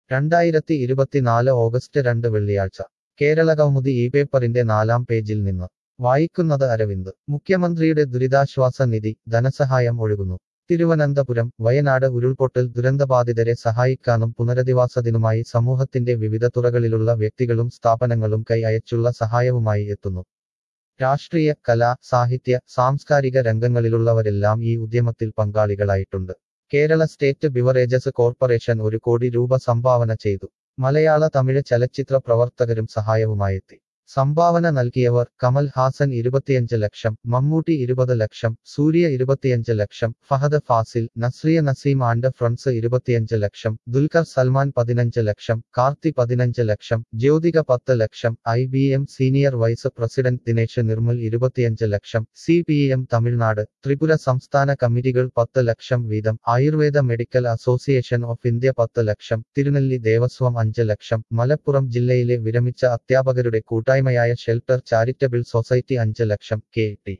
രണ്ടായിരത്തി ഇരുപത്തിനാല് ഓഗസ്റ്റ് രണ്ട് വെള്ളിയാഴ്ച കേരളകൗമുദി ഈ പേപ്പറിന്റെ നാലാം പേജിൽ നിന്ന് വായിക്കുന്നത് അരവിന്ദ് മുഖ്യമന്ത്രിയുടെ ദുരിതാശ്വാസ നിധി ധനസഹായം ഒഴുകുന്നു തിരുവനന്തപുരം വയനാട് ഉരുൾപൊട്ടൽ ദുരന്തബാധിതരെ സഹായിക്കാനും പുനരധിവാസത്തിനുമായി സമൂഹത്തിന്റെ വിവിധ തുറകളിലുള്ള വ്യക്തികളും സ്ഥാപനങ്ങളും കൈ അയച്ചുള്ള സഹായവുമായി എത്തുന്നു രാഷ്ട്രീയ കലാ സാഹിത്യ സാംസ്കാരിക രംഗങ്ങളിലുള്ളവരെല്ലാം ഈ ഉദ്യമത്തിൽ പങ്കാളികളായിട്ടുണ്ട് കേരള സ്റ്റേറ്റ് ബിവറേജസ് കോർപ്പറേഷൻ ഒരു കോടി രൂപ സംഭാവന ചെയ്തു മലയാള തമിഴ് ചലച്ചിത്ര പ്രവർത്തകരും സഹായവുമായെത്തി സംഭാവന നൽകിയവർ കമൽ ഹാസൻ ഇരുപത്തിയഞ്ച് ലക്ഷം മമ്മൂട്ടി ഇരുപത് ലക്ഷം സൂര്യ ഇരുപത്തിയഞ്ച് ലക്ഷം ഫഹദ് ഫാസിൽ നസ്രിയ നസീം ആൻഡ് ഫ്രണ്ട്സ് ഇരുപത്തിയഞ്ച് ലക്ഷം ദുൽഖർ സൽമാൻ പതിനഞ്ച് ലക്ഷം കാർത്തി പതിനഞ്ച് ലക്ഷം ജ്യോതിക പത്ത് ലക്ഷം I B M senior vice president Dinesh Nirmal ഇരുപത്തിയഞ്ച് ലക്ഷം C P M Tamil Nadu Tripura സംസ്ഥാന കമ്മിറ്റികൾ പത്ത് ലക്ഷം വീതം Ayurveda medical association of India പത്ത് ലക്ഷം തിരുനെല്ലി ദേവസ്വം അഞ്ച് ലക്ഷം മലപ്പുറം ജില്ലയിലെ വിരമിച്ച അധ്യാപകരുടെ കൂട്ടായ്മയായ ഷെൽട്ടർ ചാരിറ്റബിൾ സൊസൈറ്റി അഞ്ച് ലക്ഷം K T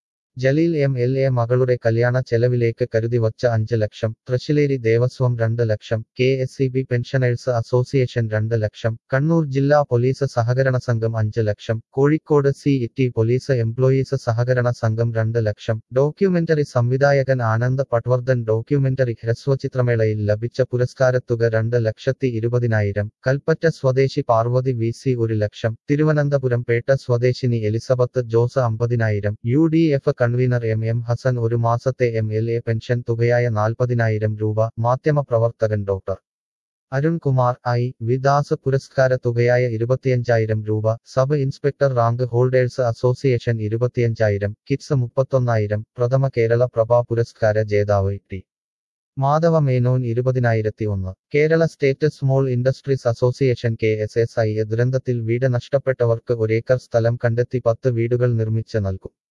Jaleel M L A മകളുടെ കല്യാണ ചെലവിലേക്ക് കരുതി വച്ച അഞ്ച് ലക്ഷം തൃശ്ശിലേരി ദേവസ്വം രണ്ട് ലക്ഷം K S C B pensioners association രണ്ട് ലക്ഷം കണ്ണൂർ ജില്ലാ പോലീസ് സഹകരണ സംഘം അഞ്ച് ലക്ഷം Kozhikode C T police employees സഹകരണ സംഘം രണ്ട് ലക്ഷം ഡോക്യുമെന്ററി സംവിധായകൻ ആനന്ദ് പട്വർദ്ധൻ ഡോക്യുമെന്ററി ഹ്രസ്വചിത്രമേളയിൽ ലഭിച്ച പുരസ്കാരത്തുക രണ്ട് ലക്ഷത്തി ഇരുപതിനായിരം കൽപ്പറ്റ സ്വദേശി പാർവതി വി സി ഒരു ലക്ഷം തിരുവനന്തപുരം പേട്ട സ്വദേശിനി എലിസബത്ത് ജോസ് അമ്പതിനായിരം U D F convener M M Hassan ഒരു മാസത്തെ എം എൽ എ പെൻഷൻ തുകയായ നാൽപ്പതിനായിരം രൂപ മാധ്യമപ്രവർത്തകൻ ഡോക്ടർ അരുൺകുമാർ ഐ വിദാസ് പുരസ്കാര തുകയായ ഇരുപത്തിയഞ്ചായിരം രൂപ sub inspector rank holders association ഇരുപത്തിയഞ്ചായിരം കിറ്റ്സ് മുപ്പത്തൊന്നായിരം പ്രഥമ കേരള പ്രഭ പുരസ്കാര ജേതാവ് ടി മാധവ മേനോൻ ഇരുപതിനായിരത്തി ഒന്ന് Kerala state small industries association K S S I ദുരന്തത്തിൽ വീട് നഷ്ടപ്പെട്ടവർക്ക് ഒരേക്കർ സ്ഥലം കണ്ടെത്തി പത്ത് വീടുകൾ നിർമ്മിച്ച് നൽകും